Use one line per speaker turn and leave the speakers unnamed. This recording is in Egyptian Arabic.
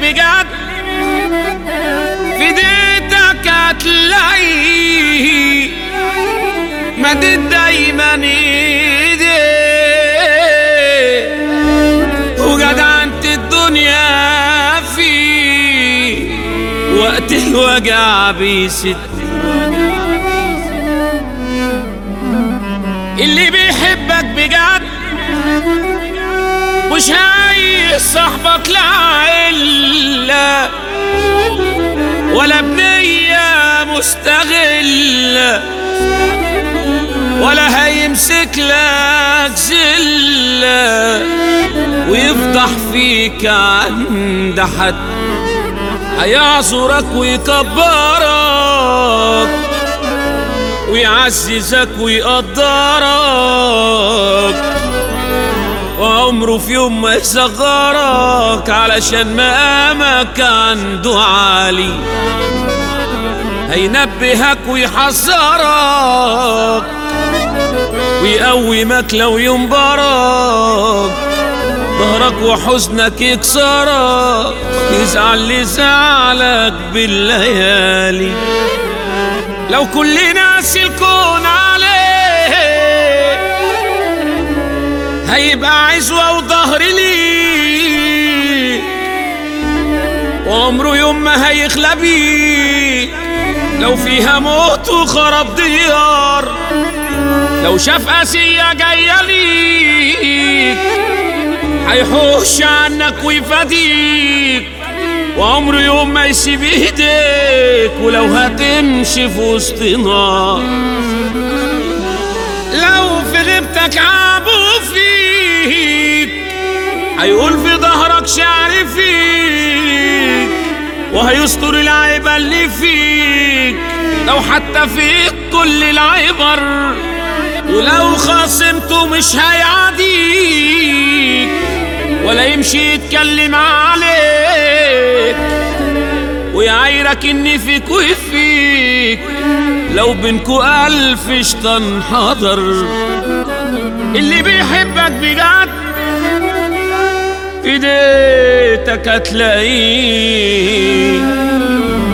بجد في ايديتك هتلاقيه مدد دايما ايدي وجدعنت الدنيا في وقت الوجع بيسد اللي بيحبك بجد مش عايز صاحبك لعلة ولا بنية مستغلة ولا هيمسك لك زلة ويفضح فيك عند حد هيعذرك ويكبرك ويعززك ويقدرك وعمره في يوم ما يصغرك علشان مقامك عنده عالي هينبهك ويحذرك ويقومك لو ينبرك ظهرك وحزنك يكسرك يزعل لزعلك بالليالي لو كل ناس الكون عليه هيبقى عزوة وظهر ليك وعمره يوم ما هيخلى بيك لو فيها موت وخرب ديار لو شاف قاسية جاية ليك هيحوش عنك ويفاديك وعمره يوم ما يسيب ايديك ولو هتمشي في وسط نار لو في غيبتك عابوا فيك هيقول في ظهرك شعر فيك وهيستر العيبة اللي فيك لو حتى فيك كل العبر ولو خاصمته مش هيعاديك ولا يمشي يتكلم عليك ويعايرك ان فيك وفيك لو بينكو ألف شيطان حضر اللي بيحبك بجد في ايديتك هتلاقيه